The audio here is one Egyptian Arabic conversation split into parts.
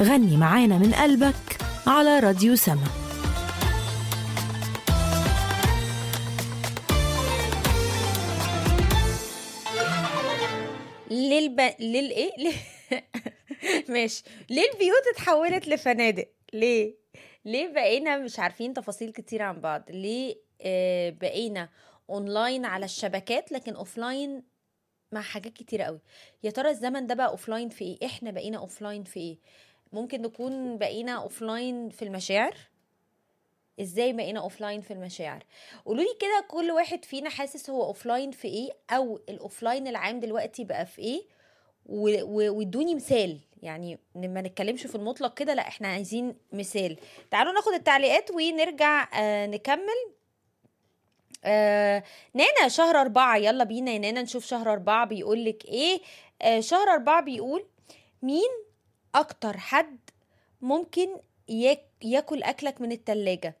غني معانا من قلبك على راديو سما ليه الب... ليه الايه ليه... ماشي ليه البيوت اتحولت لفنادق ليه ليه بقينا مش عارفين تفاصيل كتير عن بعض ليه آه بقينا اونلاين على الشبكات لكن اوفلاين مع حاجات كتيرة قوي يا ترى الزمن ده بقى اوفلاين في ايه احنا بقينا اوفلاين في ايه ممكن نكون بقينا اوفلاين في المشاعر ازاي بقينا اوفلاين في المشاعر قولوا لي كده كل واحد فينا حاسس هو اوفلاين في ايه او الاوفلاين العام دلوقتي بقى في ايه و- و- وادوني مثال يعني ما نتكلمش في المطلق كده لا احنا عايزين مثال تعالوا ناخد التعليقات ونرجع آه نكمل آه نانا شهر أربعة يلا بينا يا نانا نشوف شهر أربعة بيقولك إيه آه شهر أربعة بيقول مين أكتر حد ممكن ياك ياكل أكلك من التلاجة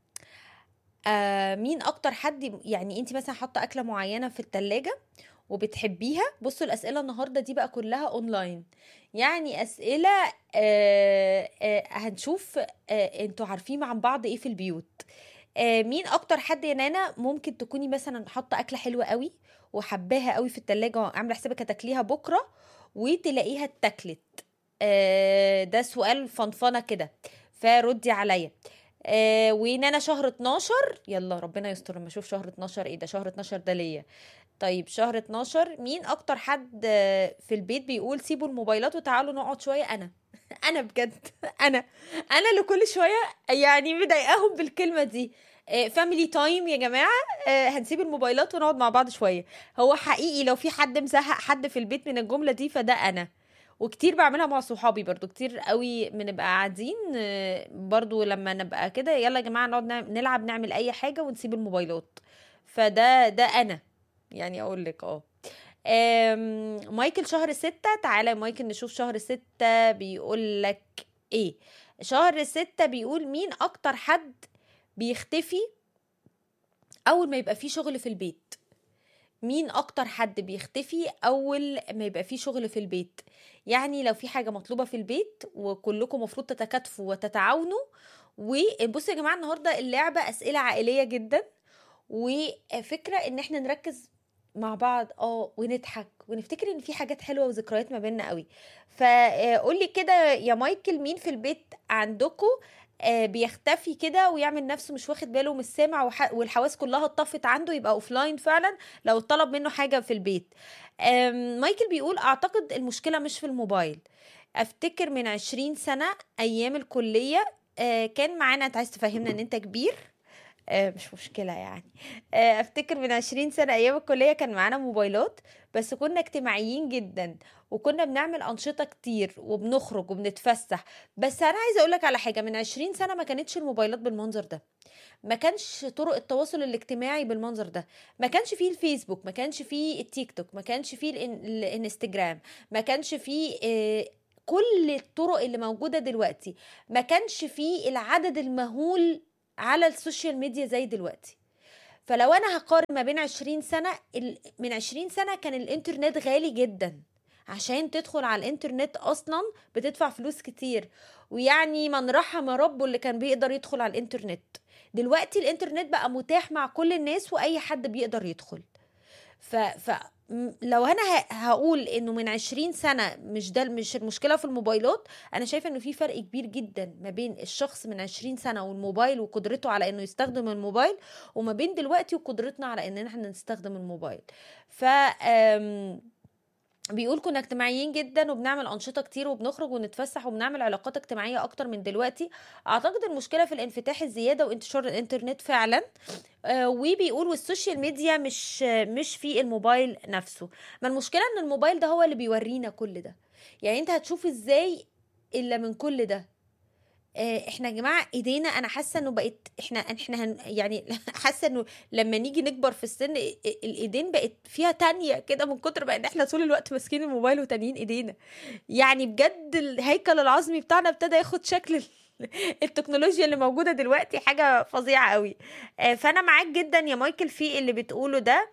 آه مين أكتر حد يعني أنت مثلا حاطة أكلة معينة في التلاجة وبتحبيها بصوا الأسئلة النهاردة دي بقى كلها أونلاين يعني أسئلة آه آه هنشوف آه انتوا عارفين عن بعض ايه في البيوت آه، مين اكتر حد يا نانا ممكن تكوني مثلا حاطه اكله حلوه قوي وحباها قوي في التلاجة وعامله حسابك هتاكليها بكره وتلاقيها اتاكلت آه، ده سؤال فنفنه كده فردي عليا آه، ونانا شهر 12 يلا ربنا يستر لما اشوف شهر 12 ايه ده شهر 12 ده ليا طيب شهر 12 مين اكتر حد آه، في البيت بيقول سيبوا الموبايلات وتعالوا نقعد شويه انا انا بجد انا انا اللي كل شويه يعني مضايقاهم بالكلمه دي فاميلي تايم يا جماعه آه، هنسيب الموبايلات ونقعد مع بعض شويه هو حقيقي لو في حد مزهق حد في البيت من الجمله دي فده انا وكتير بعملها مع صحابي برضو كتير قوي بنبقى قاعدين آه، برضو لما نبقى كده يلا يا جماعه نقعد نعم- نلعب نعمل اي حاجه ونسيب الموبايلات فده ده انا يعني اقول لك اه آم، مايكل شهر ستة تعالى يا مايكل نشوف شهر ستة بيقول لك ايه شهر ستة بيقول مين اكتر حد بيختفي اول ما يبقى فيه شغل في البيت مين اكتر حد بيختفي اول ما يبقى فيه شغل في البيت يعني لو في حاجة مطلوبة في البيت وكلكم مفروض تتكاتفوا وتتعاونوا وبصوا يا جماعة النهاردة اللعبة اسئلة عائلية جدا وفكرة ان احنا نركز مع بعض اه ونضحك ونفتكر ان في حاجات حلوه وذكريات ما بيننا قوي فقولي كده يا مايكل مين في البيت عندكم بيختفي كده ويعمل نفسه مش واخد باله مش سامع وح- والحواس كلها اتطفت عنده يبقى اوفلاين فعلا لو اتطلب منه حاجه في البيت آم، مايكل بيقول اعتقد المشكله مش في الموبايل افتكر من عشرين سنه ايام الكليه آه، كان معانا انت عايز تفهمنا ان انت كبير آه، مش مشكلة يعني آه، افتكر من عشرين سنة ايام الكلية كان معانا موبايلات بس كنا اجتماعيين جدا وكنا بنعمل أنشطة كتير وبنخرج وبنتفسح بس أنا عايزة أقولك على حاجة من عشرين سنة ما كانتش الموبايلات بالمنظر ده ما كانش طرق التواصل الاجتماعي بالمنظر ده ما كانش فيه الفيسبوك ما كانش فيه التيك توك ما كانش فيه الإن- الانستجرام ما كانش فيه آه، كل الطرق اللي موجودة دلوقتي ما كانش فيه العدد المهول على السوشيال ميديا زي دلوقتي فلو انا هقارن ما بين 20 سنة ال- من 20 سنة كان الانترنت غالي جدا عشان تدخل على الانترنت اصلا بتدفع فلوس كتير ويعني من رحم ربه اللي كان بيقدر يدخل على الانترنت دلوقتي الانترنت بقى متاح مع كل الناس واي حد بيقدر يدخل ف, ف م- لو انا ه- هقول انه من 20 سنه مش ده مش المشكله في الموبايلات انا شايفه انه في فرق كبير جدا ما بين الشخص من 20 سنه والموبايل وقدرته على انه يستخدم الموبايل وما بين دلوقتي وقدرتنا على ان احنا نستخدم الموبايل ف آم، بيقول كنا اجتماعيين جدا وبنعمل انشطه كتير وبنخرج ونتفسح وبنعمل علاقات اجتماعيه اكتر من دلوقتي اعتقد المشكله في الانفتاح الزياده وانتشار الانترنت فعلا آه، وبيقول والسوشيال ميديا مش مش في الموبايل نفسه ما المشكله ان الموبايل ده هو اللي بيورينا كل ده يعني انت هتشوف ازاي الا من كل ده آه، احنا يا جماعه ايدينا انا حاسه انه بقت احنا احنا هن يعني حاسه انه لما نيجي نكبر في السن ال- الايدين بقت فيها تانية كده من كتر بقى ان احنا طول الوقت ماسكين الموبايل وتانيين ايدينا يعني بجد الهيكل العظمي بتاعنا ابتدى ياخد شكل التكنولوجيا اللي موجوده دلوقتي حاجه فظيعه قوي آه، فانا معاك جدا يا مايكل في اللي بتقوله ده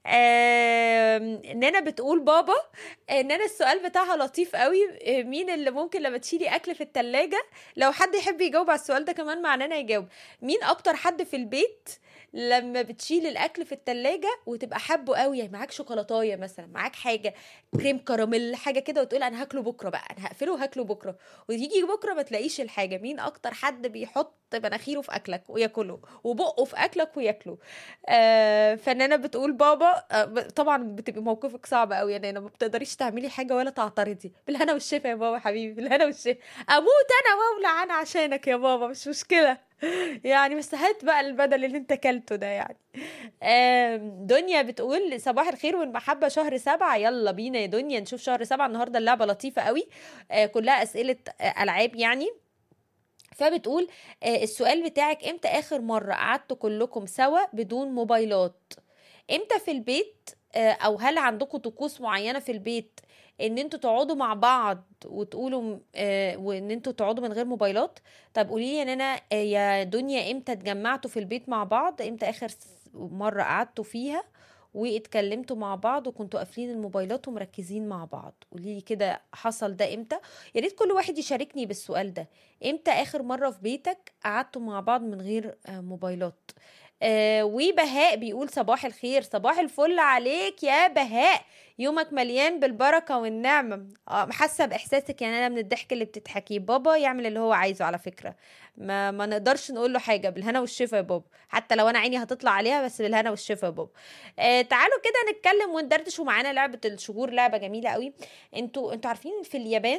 آم، نانا بتقول بابا آه، نانا السؤال بتاعها لطيف قوي آه، مين اللي ممكن لما تشيلي اكل في التلاجة لو حد يحب يجاوب على السؤال ده كمان مع نانا يجاوب مين اكتر حد في البيت لما بتشيل الاكل في التلاجة وتبقى حابه قوي يعني معاك شوكولاتايه مثلا معاك حاجه كريم كراميل حاجه كده وتقول انا هاكله بكره بقى انا هقفله وهاكله بكره وتيجي بكره ما تلاقيش الحاجه مين اكتر حد بيحط مناخيره في اكلك وياكله وبقه في اكلك وياكله آه فنانه بتقول بابا آه ب- طبعا بتبقي موقفك صعب قوي يا نانا ما بتقدريش تعملي حاجه ولا تعترضي بالهنا والشفا يا بابا حبيبي بالهنا والشفا اموت انا واولع انا عشانك يا بابا مش مشكله يعني بس هات بقى البدل اللي انت كلته ده يعني آم، دنيا بتقول صباح الخير والمحبة شهر سبعة يلا بينا يا دنيا نشوف شهر سبعة النهاردة اللعبة لطيفة قوي آه، كلها أسئلة آه، ألعاب يعني فبتقول آه، السؤال بتاعك امتى آخر مرة قعدتوا كلكم سوا بدون موبايلات امتى في البيت آه، او هل عندكم طقوس معينة في البيت ان انتوا تقعدوا مع بعض وتقولوا آه، وان انتوا تقعدوا من غير موبايلات طب قولي لي يا نانا آه، يا دنيا امتى اتجمعتوا في البيت مع بعض امتى اخر س- مرة قعدتوا فيها واتكلمتوا مع بعض وكنتوا قافلين الموبايلات ومركزين مع بعض قولي لي كده حصل ده امتى يا ريت كل واحد يشاركني بالسؤال ده امتى اخر مرة في بيتك قعدتوا مع بعض من غير آه، موبايلات آه وبهاء بيقول صباح الخير صباح الفل عليك يا بهاء يومك مليان بالبركة والنعمة اه حاسة بإحساسك يعني أنا من الضحك اللي بتضحكيه بابا يعمل اللي هو عايزه على فكرة ما ما نقدرش نقول له حاجة بالهنا والشفا يا بابا حتى لو أنا عيني هتطلع عليها بس بالهنا والشفا يا بابا آه تعالوا كده نتكلم وندردش ومعانا لعبة الشهور لعبة جميلة قوي انتوا انتوا عارفين في اليابان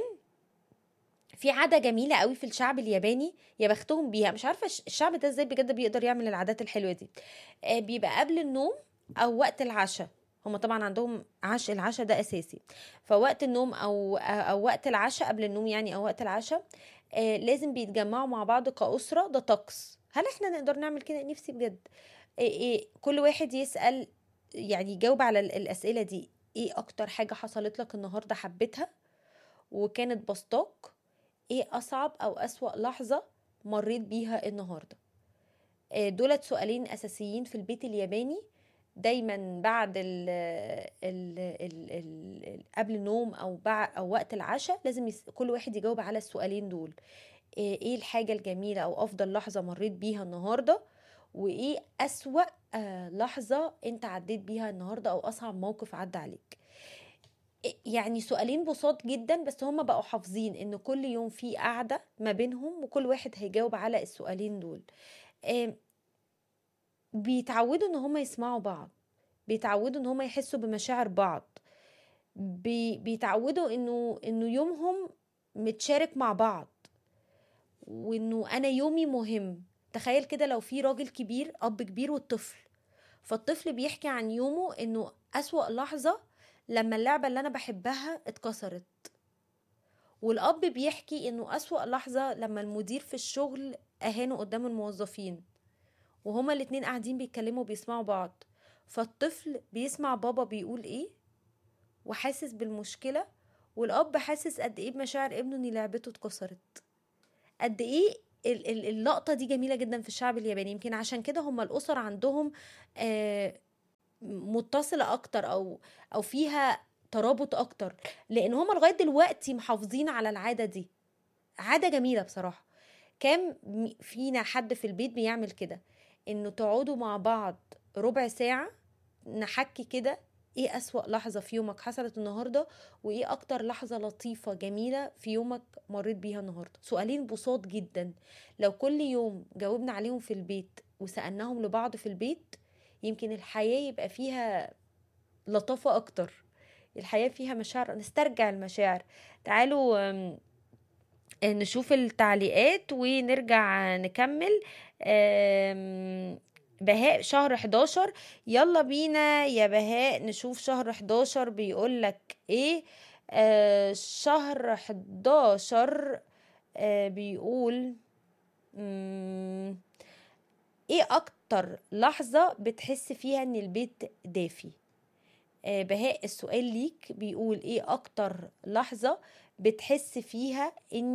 في عادة جميلة قوي في الشعب الياباني يا بختهم بيها مش عارفة الش- الشعب ده ازاي بجد بيقدر يعمل العادات الحلوة دي آه، بيبقى قبل النوم او وقت العشاء هما طبعا عندهم عش العشاء ده اساسي فوقت النوم او او وقت العشاء قبل النوم يعني او وقت العشاء آه، لازم بيتجمعوا مع بعض كأسرة ده طقس هل احنا نقدر نعمل كده نفسي بجد إيه إيه كل واحد يسأل يعني يجاوب على ال- الأسئلة دي ايه اكتر حاجة حصلت لك النهاردة حبيتها وكانت بسطاك ايه اصعب او اسوأ لحظة مريت بيها النهاردة آه، دولت سؤالين اساسيين في البيت الياباني دايما بعد ال ال ال ال قبل النوم او بعد او وقت العشاء لازم يس كل واحد يجاوب على السؤالين دول ايه إيه الحاجة الجميلة او افضل لحظة مريت بيها النهاردة وايه اسوأ آه، لحظة انت عديت بيها النهاردة او اصعب موقف عدى عليك يعني سؤالين بساط جدا بس هم بقوا حافظين ان كل يوم في قعدة ما بينهم وكل واحد هيجاوب على السؤالين دول آم، بيتعودوا ان هم يسمعوا بعض بيتعودوا ان هم يحسوا بمشاعر بعض بي بيتعودوا انه انه يومهم متشارك مع بعض وانه انا يومي مهم تخيل كده لو في راجل كبير اب كبير والطفل فالطفل بيحكي عن يومه انه اسوأ لحظة لما اللعبة اللي انا بحبها اتكسرت والاب بيحكي انه اسوأ لحظة لما المدير في الشغل اهانه قدام الموظفين وهما الاتنين قاعدين بيتكلموا بيسمعوا بعض فالطفل بيسمع بابا بيقول ايه وحاسس بالمشكلة والاب حاسس قد ايه بمشاعر ابنه ان لعبته اتكسرت قد ايه ال- ال- اللقطة دي جميلة جدا في الشعب الياباني يمكن عشان كده هم الأسر عندهم آه، متصلة أكتر أو أو فيها ترابط أكتر لأن هم لغاية دلوقتي محافظين على العادة دي عادة جميلة بصراحة كام م- فينا حد في البيت بيعمل كده إنه تقعدوا مع بعض ربع ساعة نحكي كده ايه أسوأ لحظة في يومك حصلت النهاردة وايه أكتر لحظة لطيفة جميلة في يومك مريت بيها النهاردة سؤالين بساط جدا لو كل يوم جاوبنا عليهم في البيت وسألناهم لبعض في البيت يمكن الحياة يبقى فيها لطافة أكتر الحياة فيها مشاعر نسترجع المشاعر تعالوا أم، نشوف التعليقات ونرجع نكمل أم، بهاء شهر 11 يلا بينا يا بهاء نشوف شهر 11 بيقول لك ايه آه شهر 11 آه بيقول مم، ايه اكتر لحظة بتحس فيها ان البيت دافي آه بهاء السؤال ليك بيقول ايه اكتر لحظة بتحس فيها ان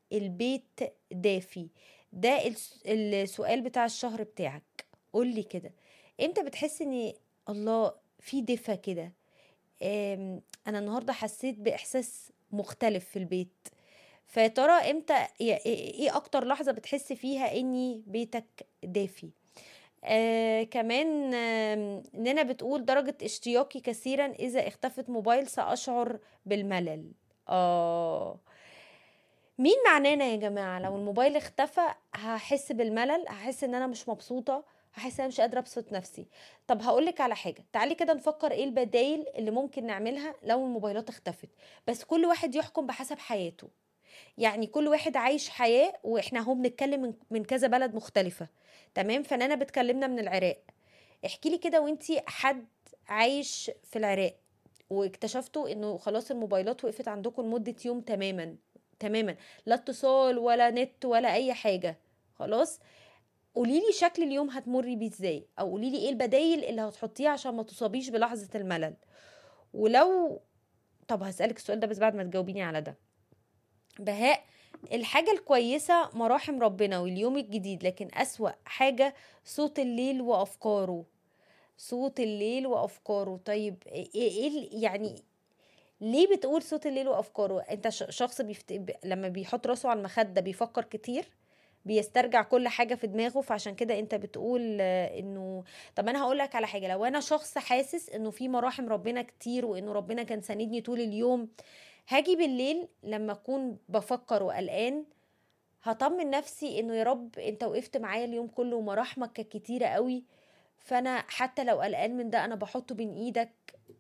البيت دافي ده الس- السؤال بتاع الشهر بتاعك قولي كده امتى بتحس ان الله في دفى كده آم، انا النهارده حسيت باحساس مختلف في البيت فيا ترى امتى ايه إيه اكتر لحظه بتحس فيها اني بيتك دافي آه كمان آم، نانا بتقول درجة اشتياقي كثيرا إذا اختفت موبايل سأشعر بالملل آه مين مع نانا يا جماعة لو الموبايل اختفى هحس بالملل هحس ان انا مش مبسوطة هحس ان انا مش قادرة ابسط نفسي طب هقولك على حاجة تعالي كده نفكر ايه البدايل اللي ممكن نعملها لو الموبايلات اختفت بس كل واحد يحكم بحسب حياته يعني كل واحد عايش حياة واحنا اهو بنتكلم من- من كذا بلد مختلفة تمام فنانا بتكلمنا من العراق احكي لي كده وانتي حد عايش في العراق واكتشفتوا انه خلاص الموبايلات وقفت عندكم لمدة يوم تماما تماما لا اتصال ولا نت ولا اي حاجة خلاص قولي لي شكل اليوم هتمري بيه ازاي او قولي لي ايه البدايل اللي هتحطيها عشان ما تصابيش بلحظة الملل ولو طب هسألك السؤال ده بس بعد ما تجاوبيني على ده بهاء الحاجة الكويسة مراحم ربنا واليوم الجديد لكن أسوأ حاجة صوت الليل وأفكاره صوت الليل وأفكاره طيب إيه إيه ال- يعني ليه بتقول صوت الليل وأفكاره أنت ش- شخص بيفت... ب- لما بيحط راسه على المخدة بيفكر كتير بيسترجع كل حاجة في دماغه فعشان كده انت بتقول آه، انه طب انا هقول لك على حاجة لو انا شخص حاسس انه في مراحم ربنا كتير وانه ربنا كان ساندني طول اليوم هاجي بالليل لما اكون بفكر وقلقان هطمن نفسي انه يا رب انت وقفت معايا اليوم كله ومراحمك كانت كتيرة قوي فانا حتى لو قلقان من ده انا بحطه بين ايدك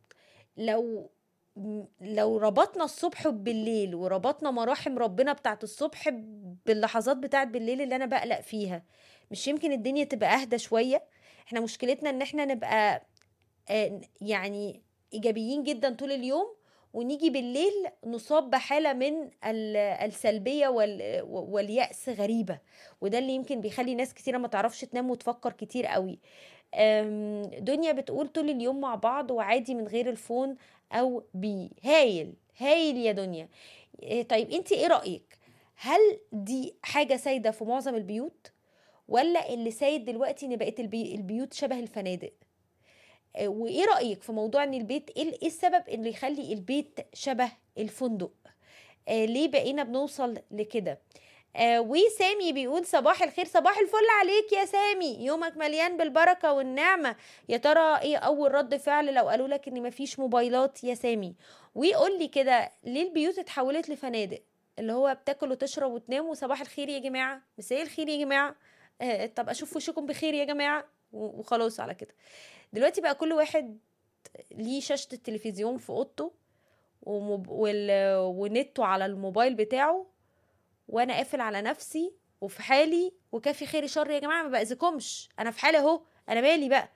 لو لو ربطنا الصبح بالليل وربطنا مراحم ربنا بتاعت الصبح باللحظات بتاعت بالليل اللي انا بقلق فيها مش يمكن الدنيا تبقى اهدى شوية احنا مشكلتنا ان احنا نبقى آه، يعني ايجابيين جدا طول اليوم ونيجي بالليل نصاب بحالة من ال- السلبية وال- واليأس غريبة وده اللي يمكن بيخلي ناس كتيرة ما تعرفش تنام وتفكر كتير قوي أم، دنيا بتقول طول اليوم مع بعض وعادي من غير الفون او بي هايل هايل يا دنيا إيه، طيب انت ايه رأيك هل دي حاجة سايدة في معظم البيوت ولا اللي سايد دلوقتي ان بقت البي... البيوت شبه الفنادق آه، وايه رأيك في موضوع ان البيت ايه إيه السبب اللي يخلي البيت شبه الفندق آه ليه بقينا بنوصل لكده آه وسامي بيقول صباح الخير صباح الفل عليك يا سامي يومك مليان بالبركة والنعمة يا ترى ايه اول رد فعل لو قالوا لك ان مفيش موبايلات يا سامي وقول لي كده ليه البيوت اتحولت لفنادق اللي هو بتاكل وتشرب وتنام وصباح الخير يا جماعة مساء الخير يا جماعة آه طب اشوف وشكم بخير يا جماعة و- وخلاص على كده دلوقتي بقى كل واحد ليه شاشة التلفزيون في اوضته وموب... وال... ونته على الموبايل بتاعه وانا قافل على نفسي وفي حالي وكافي خير شر يا جماعه ما باذيكمش انا في حالي اهو انا مالي بقى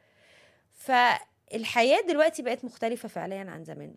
فالحياه دلوقتي بقت مختلفه فعليا عن زمان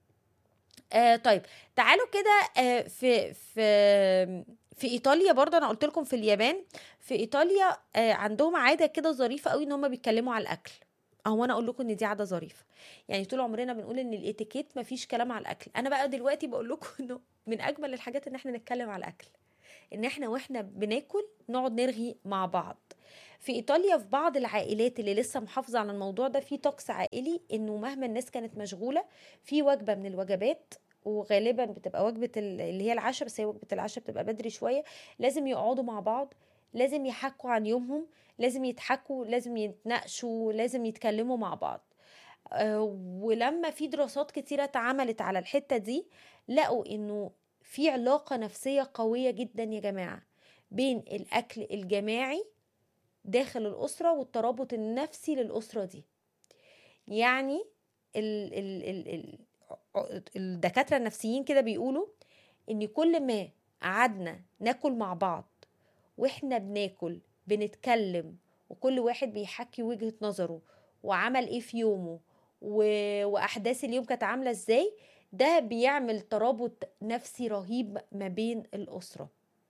آه طيب تعالوا كده آه في في في ايطاليا برضه انا قلت لكم في اليابان في ايطاليا آه عندهم عاده كده ظريفه قوي ان هم بيتكلموا على الاكل اهو انا اقول لكم ان دي عاده ظريفه يعني طول عمرنا بنقول ان الاتيكيت مفيش كلام على الاكل انا بقى دلوقتي بقول لكم انه من اجمل الحاجات ان احنا نتكلم على الاكل ان احنا واحنا بناكل نقعد نرغي مع بعض في ايطاليا في بعض العائلات اللي لسه محافظه على الموضوع ده في طقس عائلي انه مهما الناس كانت مشغوله في وجبه من الوجبات وغالبا بتبقى وجبه ال- اللي هي العشاء بس هي وجبه العشاء بتبقى بدري شويه لازم يقعدوا مع بعض لازم يحكوا عن يومهم لازم يضحكوا لازم يتناقشوا لازم يتكلموا مع بعض آه، ولما في دراسات كتيرة اتعملت على الحتة دي لقوا انه في علاقة نفسية قوية جدا يا جماعة بين الأكل الجماعي داخل الأسرة والترابط النفسي للأسرة دي يعني ال ال ال ال الدكاترة النفسيين كده بيقولوا ان كل ما قعدنا ناكل مع بعض واحنا بناكل بنتكلم وكل واحد بيحكي وجهة نظره وعمل ايه في يومه و... واحداث اليوم كانت عامله ازاي ده بيعمل ترابط نفسي رهيب ما بين الاسره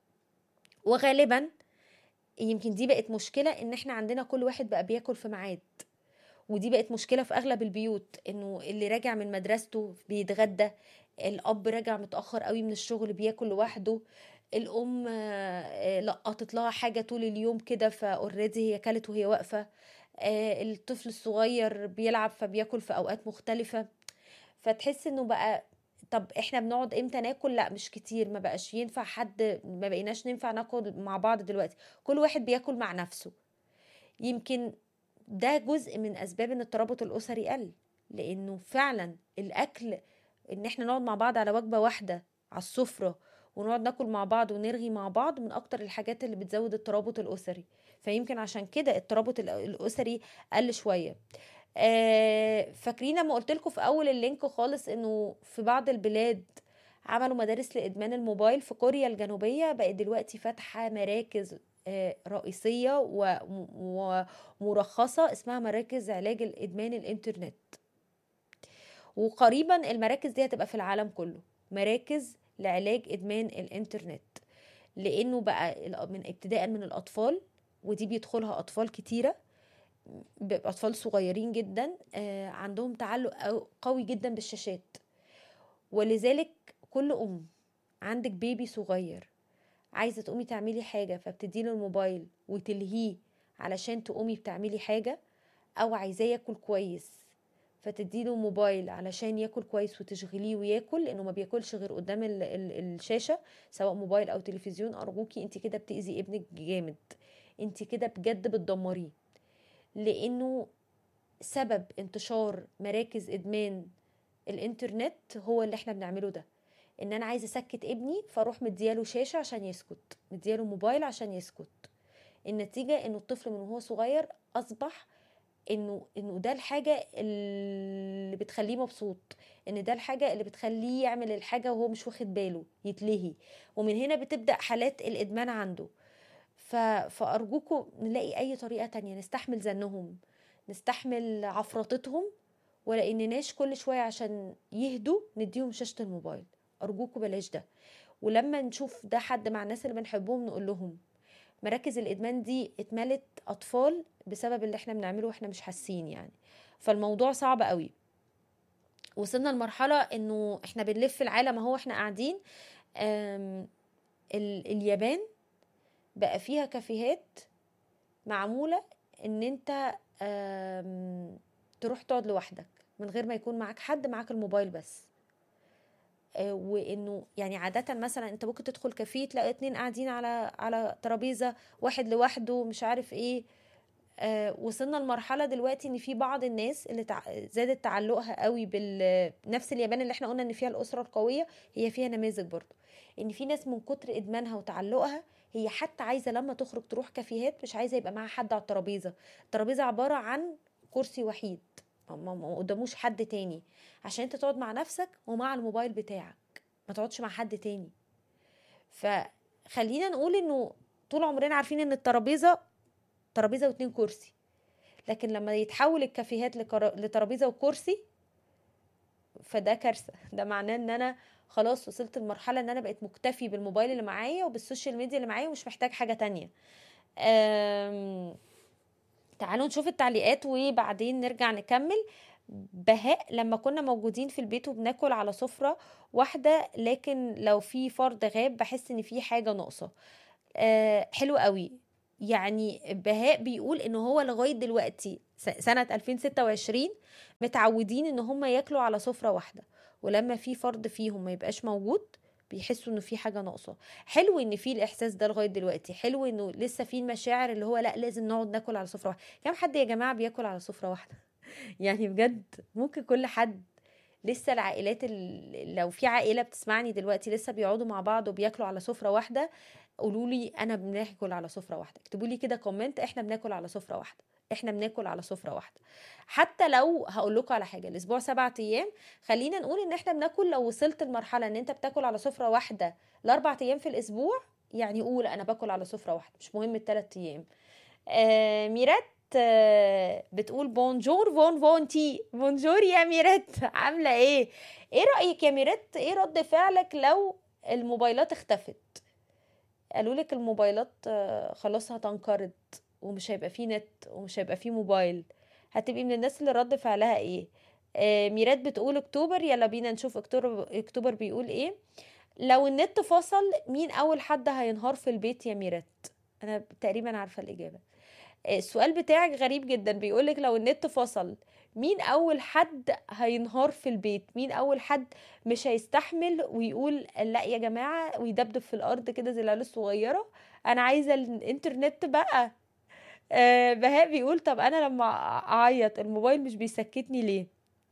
وغالبا يمكن دي بقت مشكله ان احنا عندنا كل واحد بقى بياكل في ميعاد ودي بقت مشكله في اغلب البيوت انه اللي راجع من مدرسته بيتغدى الاب راجع متاخر قوي من الشغل بياكل لوحده الام آه، لقطت لها حاجه طول اليوم كده فاوريدي هي كلت وهي واقفه آه، الطفل الصغير بيلعب فبياكل في اوقات مختلفه فتحس انه بقى طب احنا بنقعد امتى ناكل لا مش كتير ما بقاش ينفع حد ما بقيناش ننفع ناكل مع بعض دلوقتي كل واحد بياكل مع نفسه يمكن ده جزء من اسباب ان الترابط الاسري قل لانه فعلا الاكل ان احنا نقعد مع بعض على وجبه واحده على السفره ونقعد ناكل مع بعض ونرغي مع بعض من اكتر الحاجات اللي بتزود الترابط الاسري فيمكن عشان كده الترابط الأ- الاسري قل شويه آه، فاكرين لما قلت لكم في اول اللينك خالص انه في بعض البلاد عملوا مدارس لادمان الموبايل في كوريا الجنوبيه بقت دلوقتي فاتحه مراكز آه، رئيسيه و- ومرخصه اسمها مراكز علاج الادمان الانترنت وقريبا المراكز دي هتبقى في العالم كله مراكز لعلاج ادمان الانترنت لانه بقى ال- من ابتداء من الاطفال ودي بيدخلها اطفال كتيره بيبقى اطفال صغيرين جدا آه، عندهم تعلق أو- قوي جدا بالشاشات ولذلك كل ام عندك بيبي صغير عايزه تقومي تعملي حاجه فبتديله الموبايل وتلهيه علشان تقومي بتعملي حاجه او عايزاه ياكل كويس فتديله موبايل علشان ياكل كويس وتشغليه وياكل لانه ما بياكلش غير قدام ال ال الشاشه سواء موبايل او تلفزيون ارجوكي انت كده بتاذي ابنك جامد انت كده بجد بتدمريه لانه سبب انتشار مراكز ادمان الانترنت هو اللي احنا بنعمله ده ان انا عايزه اسكت ابني فاروح مدياله شاشه عشان يسكت مدياله موبايل عشان يسكت النتيجه انه الطفل من وهو صغير اصبح انه انه ده الحاجه اللي بتخليه مبسوط ان ده الحاجه اللي بتخليه يعمل الحاجه وهو مش واخد باله يتلهي ومن هنا بتبدا حالات الادمان عنده ف... فارجوكم نلاقي اي طريقه تانية نستحمل زنهم نستحمل عفرطتهم ولا انناش كل شويه عشان يهدوا نديهم شاشه الموبايل ارجوكم بلاش ده ولما نشوف ده حد مع الناس اللي بنحبهم نقول لهم مراكز الادمان دي اتملت اطفال بسبب اللي احنا بنعمله واحنا مش حاسين يعني فالموضوع صعب قوي وصلنا لمرحله انه احنا بنلف العالم اهو احنا قاعدين آم، ال- اليابان بقى فيها كافيهات معموله ان انت آم، تروح تقعد لوحدك من غير ما يكون معاك حد معاك الموبايل بس آه، وانه يعني عادة مثلا انت ممكن تدخل كافيه تلاقي اتنين قاعدين على على ترابيزة واحد لوحده مش عارف ايه آه وصلنا لمرحلة دلوقتي ان في بعض الناس اللي تع... زادت تعلقها قوي بال نفس اليابان اللي احنا قلنا ان فيها الاسرة القوية هي فيها نماذج برضو ان في ناس من كتر ادمانها وتعلقها هي حتى عايزة لما تخرج تروح كافيهات مش عايزة يبقى معاها حد على الترابيزة الترابيزة عبارة عن كرسي وحيد ما- ما ما قداموش حد تاني عشان انت تقعد مع نفسك ومع الموبايل بتاعك ما تقعدش مع حد تاني فخلينا نقول انه طول عمرنا عارفين ان الترابيزه ترابيزه واتنين كرسي لكن لما يتحول الكافيهات لكرا- لترابيزه وكرسي فده كارثه ده معناه ان انا خلاص وصلت لمرحله ان انا بقيت مكتفي بالموبايل اللي معايا وبالسوشيال ميديا اللي معايا ومش محتاج حاجه تانية أم... تعالوا نشوف التعليقات وبعدين نرجع نكمل بهاء لما كنا موجودين في البيت وبناكل على سفرة واحدة لكن لو في فرد غاب بحس ان في حاجة ناقصة آه حلو قوي يعني بهاء بيقول ان هو لغاية دلوقتي س- سنة 2026 متعودين ان هم ياكلوا على سفرة واحدة ولما في فرد فيهم ما يبقاش موجود بيحسوا انه في حاجه ناقصه حلو ان في الاحساس ده لغايه دلوقتي حلو انه لسه في المشاعر اللي هو لا لازم نقعد ناكل على سفره واحده كم حد يا جماعه بياكل على سفره واحده يعني بجد ممكن كل حد لسه العائلات ال- لو في عائله بتسمعني دلوقتي لسه بيقعدوا مع بعض وبياكلوا على سفره واحده قولوا لي انا بناكل على سفره واحده اكتبوا لي كده كومنت احنا بناكل على سفره واحده احنا بناكل على سفره واحده حتى لو هقول لكم على حاجه الاسبوع سبعة ايام خلينا نقول ان احنا بناكل لو وصلت لمرحله ان انت بتاكل على سفره واحده لاربع ايام في الاسبوع يعني قول انا باكل على سفره واحده مش مهم الثلاث ايام آه ميرات آه بتقول بونجور فون فون تي بونجور يا ميرات عامله ايه ايه رايك يا ميرات ايه رد فعلك لو الموبايلات اختفت قالوا لك الموبايلات آه، خلاص هتنقرض ومش هيبقى فيه نت ومش هيبقى فيه موبايل هتبقي من الناس اللي رد فعلها ايه آه ميرات بتقول اكتوبر يلا بينا نشوف اكتوبر اكتوبر بيقول ايه لو النت فصل مين اول حد هينهار في البيت يا ميرات انا تقريبا عارفه الاجابه السؤال بتاعك غريب جدا بيقولك لو النت فصل مين اول حد هينهار في البيت مين اول حد مش هيستحمل ويقول لا يا جماعه ويدبدب في الارض كده زي العيال الصغيره انا عايزه الانترنت بقى آه بهاء بيقول طب انا لما اعيط الموبايل مش بيسكتني ليه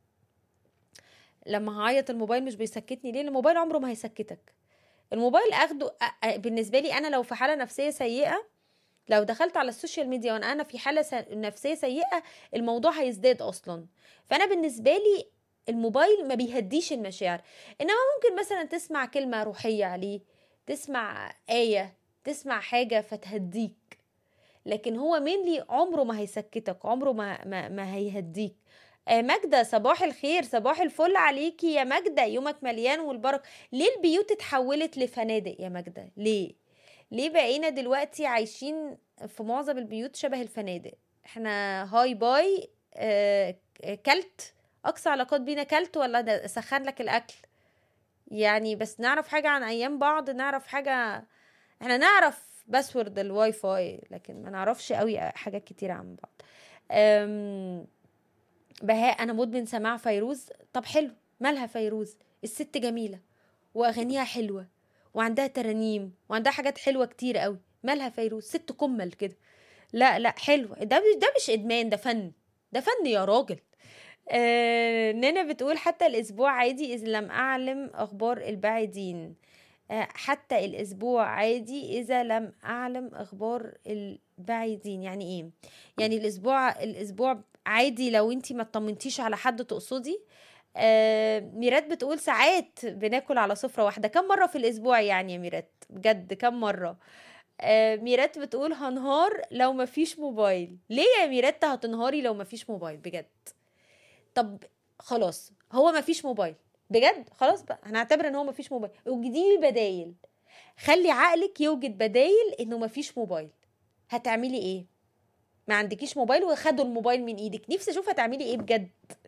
لما هعيط الموبايل مش بيسكتني ليه الموبايل عمره ما هيسكتك الموبايل اخده بالنسبه لي انا لو في حاله نفسيه سيئه لو دخلت على السوشيال ميديا وانا انا في حاله نفسيه سيئه الموضوع هيزداد اصلا فانا بالنسبه لي الموبايل ما بيهديش المشاعر انما ممكن مثلا تسمع كلمه روحيه عليه تسمع ايه تسمع حاجه فتهديك لكن هو مين عمره ما هيسكتك عمره ما ما, ما هيهديك آه ماجدة صباح الخير صباح الفل عليكي يا ماجدة يومك مليان والبركة ليه البيوت اتحولت لفنادق يا ماجدة ليه ليه بقينا دلوقتي عايشين في معظم البيوت شبه الفنادق احنا هاي باي آه كلت اقصى علاقات بينا كلت ولا سخن لك الاكل يعني بس نعرف حاجة عن ايام بعض نعرف حاجة احنا نعرف باسورد الواي فاي لكن ما نعرفش قوي حاجات كتير عن بعض أم بهاء انا مدمن سماع فيروز طب حلو مالها فيروز الست جميله واغانيها حلوه وعندها ترانيم وعندها حاجات حلوه كتير قوي مالها فيروز ست كمل كده لا لا حلو ده ده مش ادمان ده فن ده فن يا راجل آه نانا بتقول حتى الاسبوع عادي اذا لم اعلم اخبار البعيدين آه حتى الاسبوع عادي اذا لم اعلم اخبار البعيدين يعني ايه يعني الاسبوع الاسبوع عادي لو انتي ما اطمنتيش على حد تقصدي آه ميرات بتقول ساعات بناكل على سفرة واحدة كم مرة في الأسبوع يعني يا ميرات بجد كم مرة آه ميرات بتقول هنهار لو مفيش موبايل ليه يا ميرات هتنهاري لو مفيش موبايل بجد طب خلاص هو مفيش موبايل بجد خلاص بقى هنعتبر ان هو مفيش موبايل وجدي بدايل خلي عقلك يوجد بدايل انه مفيش موبايل هتعملي ايه ما عندكيش موبايل وخدوا الموبايل من ايدك نفسي اشوف هتعملي ايه بجد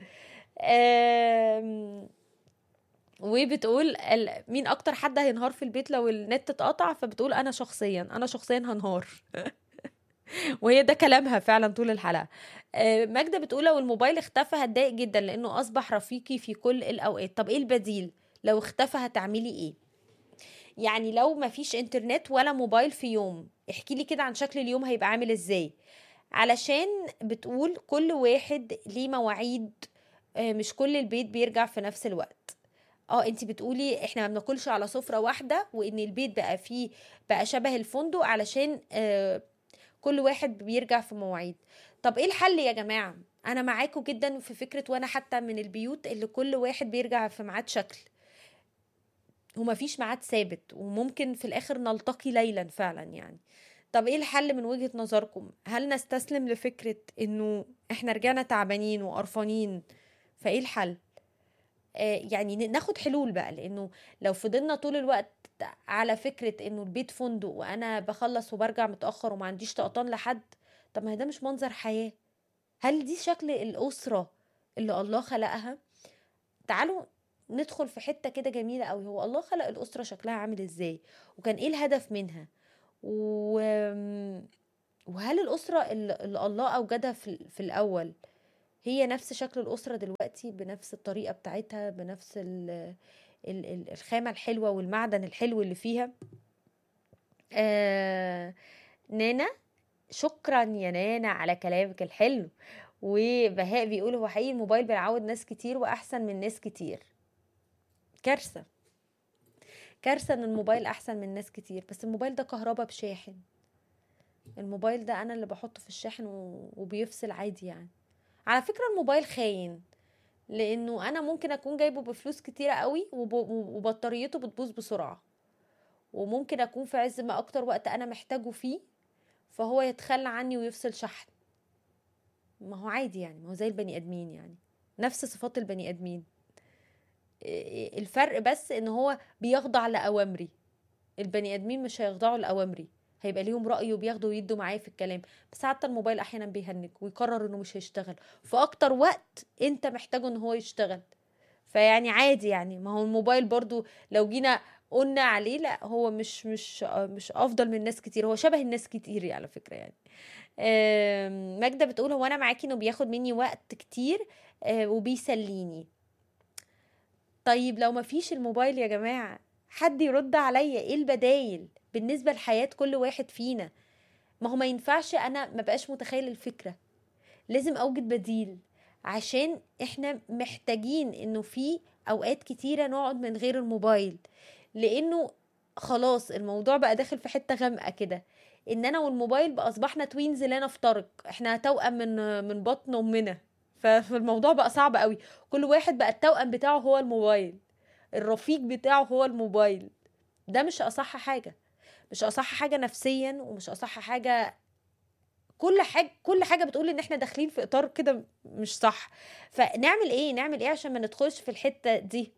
آم... وبتقول مين اكتر حد هينهار في البيت لو النت اتقطع فبتقول انا شخصيا انا شخصيا هنهار وهي ده كلامها فعلا طول الحلقه ماجده بتقول لو الموبايل اختفى هتضايق جدا لانه اصبح رفيقي في كل الاوقات طب ايه البديل لو اختفى هتعملي ايه يعني لو مفيش انترنت ولا موبايل في يوم احكي لي كده عن شكل اليوم هيبقى عامل ازاي علشان بتقول كل واحد ليه مواعيد مش كل البيت بيرجع في نفس الوقت اه انت بتقولي احنا ما بناكلش على سفره واحده وان البيت بقى فيه بقى شبه الفندق علشان آه كل واحد بيرجع في مواعيد طب ايه الحل يا جماعه انا معاكم جدا في فكره وانا حتى من البيوت اللي كل واحد بيرجع في ميعاد شكل ومفيش ميعاد ثابت وممكن في الاخر نلتقي ليلا فعلا يعني طب ايه الحل من وجهة نظركم هل نستسلم لفكرة انه احنا رجعنا تعبانين وقرفانين فايه الحل آه يعني ناخد حلول بقى لانه لو فضلنا طول الوقت على فكرة انه البيت فندق وانا بخلص وبرجع متأخر وما عنديش طقطان لحد طب ما ده مش منظر حياة هل دي شكل الأسرة اللي الله خلقها تعالوا ندخل في حتة كده جميلة قوي هو الله خلق الأسرة شكلها عامل ازاي وكان ايه الهدف منها و... وهل الأسرة اللي الله أوجدها في, في الأول هي نفس شكل الأسرة دلوقتي بنفس الطريقة بتاعتها بنفس ال... ال... الخامة الحلوة والمعدن الحلو اللي فيها آه... نانا شكرا يا نانا على كلامك الحلو وبهاء بيقول هو حقيقي الموبايل بيعود ناس كتير وأحسن من ناس كتير كارثة كارثة ان الموبايل احسن من ناس كتير بس الموبايل ده كهربا بشاحن الموبايل ده انا اللي بحطه في الشاحن وبيفصل عادي يعني على فكرة الموبايل خاين لانه انا ممكن اكون جايبه بفلوس كتيرة قوي وبطاريته بتبوظ بسرعة وممكن اكون في عز ما اكتر وقت انا محتاجه فيه فهو يتخلى عني ويفصل شحن ما هو عادي يعني ما هو زي البني ادمين يعني نفس صفات البني ادمين الفرق بس ان هو بيخضع لاوامري البني ادمين مش هيخضعوا لاوامري هيبقى ليهم راي وبياخدوا ويدوا معايا في الكلام بس حتى الموبايل احيانا بيهنج ويقرر انه مش هيشتغل في اكتر وقت انت محتاجه ان هو يشتغل فيعني عادي يعني ما هو الموبايل برضو لو جينا قلنا عليه لا هو مش مش مش افضل من ناس كتير هو شبه الناس كتير على فكره يعني آم، ماجدة بتقول هو انا معاكي انه بياخد مني وقت كتير آه، وبيسليني طيب لو ما فيش الموبايل يا جماعة حد يرد عليا ايه البدايل بالنسبة لحياة كل واحد فينا ما هو ما ينفعش انا ما بقاش متخيل الفكرة لازم اوجد بديل عشان احنا محتاجين انه في اوقات كتيرة نقعد من غير الموبايل لانه خلاص الموضوع بقى داخل في حتة غامقة كده ان انا والموبايل بقى اصبحنا توينز لا نفترق احنا توأم من من بطن امنا ف- فالموضوع بقى صعب قوي كل واحد بقى التوأم بتاعه هو الموبايل الرفيق بتاعه هو الموبايل ده مش اصح حاجة مش اصح حاجة نفسيا ومش اصح حاجة كل حاجة كل حاجة بتقول ان احنا داخلين في اطار كده مش صح فنعمل ايه نعمل ايه عشان ما ندخلش في الحتة دي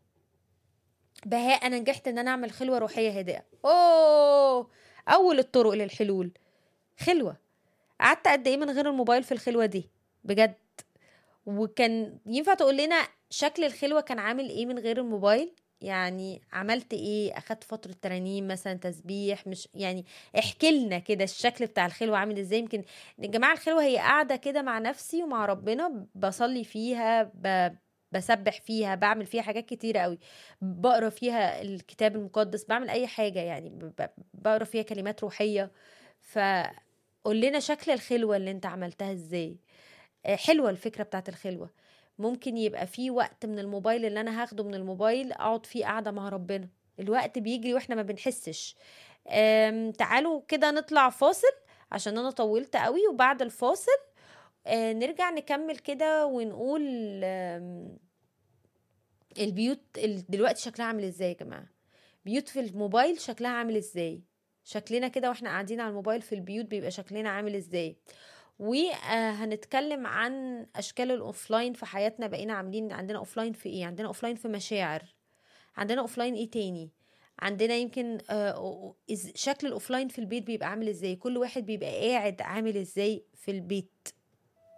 بهاء انا نجحت ان انا اعمل خلوة روحية هادئة اوه اول الطرق للحلول خلوة قعدت قد ايه من غير الموبايل في الخلوة دي بجد وكان ينفع تقول لنا شكل الخلوة كان عامل ايه من غير الموبايل يعني عملت ايه اخدت فترة ترانيم مثلا تسبيح مش يعني احكي لنا كده الشكل بتاع الخلوة عامل ازاي يمكن يا جماعة الخلوة هي قاعدة كده مع نفسي ومع ربنا بصلي فيها ب... بسبح فيها بعمل فيها حاجات كتيرة قوي بقرا فيها الكتاب المقدس بعمل اي حاجة يعني ب... ب- بقرا فيها كلمات روحية فقول لنا شكل الخلوة اللي انت عملتها ازاي آه، حلوة الفكرة بتاعت الخلوة ممكن يبقى في وقت من الموبايل اللي انا هاخده من الموبايل اقعد فيه قاعدة مع ربنا الوقت بيجري واحنا ما بنحسش آم، تعالوا كده نطلع فاصل عشان انا طولت قوي وبعد الفاصل آه، نرجع نكمل كده ونقول آم، البيوت ال- دلوقتي شكلها عامل ازاي يا جماعة بيوت في الموبايل شكلها عامل ازاي شكلنا كده واحنا قاعدين على الموبايل في البيوت بيبقى شكلنا عامل ازاي وهنتكلم عن اشكال الاوفلاين في حياتنا بقينا عاملين عندنا اوفلاين في ايه عندنا اوفلاين في مشاعر عندنا اوفلاين ايه تاني عندنا يمكن آه، إز- شكل الاوفلاين في البيت بيبقى عامل ازاي كل واحد بيبقى قاعد عامل ازاي في البيت